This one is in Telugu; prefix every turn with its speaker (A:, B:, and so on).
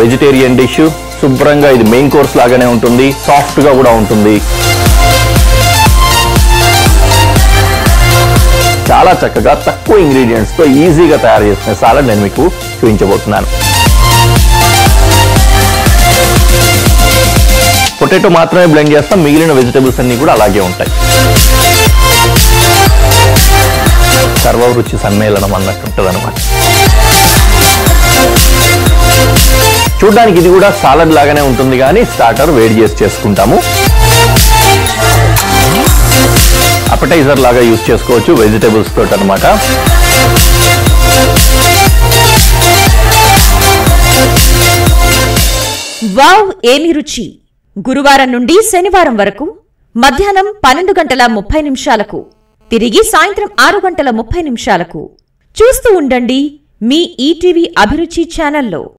A: వెజిటేరియన్ డిష్ శుభ్రంగా ఇది మెయిన్ కోర్స్ లాగానే ఉంటుంది సాఫ్ట్ గా కూడా ఉంటుంది చాలా చక్కగా తక్కువ ఇంగ్రీడియంట్స్ తో ఈజీగా తయారు చేసిన సాలడ్ నేను మీకు చూపించబోతున్నాను పొటాటో మాత్రమే బ్లెండ్ చేస్తాం మిగిలిన వెజిటబుల్స్ అన్ని కూడా అలాగే ఉంటాయి సర్వ రుచి సమ్మేళనం అన్నట్టుంటది అనమాట చూడడానికి ఇది కూడా సాలడ్ లాగానే ఉంటుంది కానీ స్టార్టర్ వేడి చేసి చేసుకుంటాము అపటైజర్ లాగా యూజ్ చేసుకోవచ్చు వెజిటబుల్స్ తోటి అనమాట
B: వావ్ ఏమి రుచి గురువారం నుండి శనివారం వరకు మధ్యాహ్నం పన్నెండు గంటల ముప్పై నిమిషాలకు తిరిగి సాయంత్రం ఆరు గంటల ముప్పై నిమిషాలకు చూస్తూ ఉండండి మీ ఈటీవీ అభిరుచి ఛానల్లో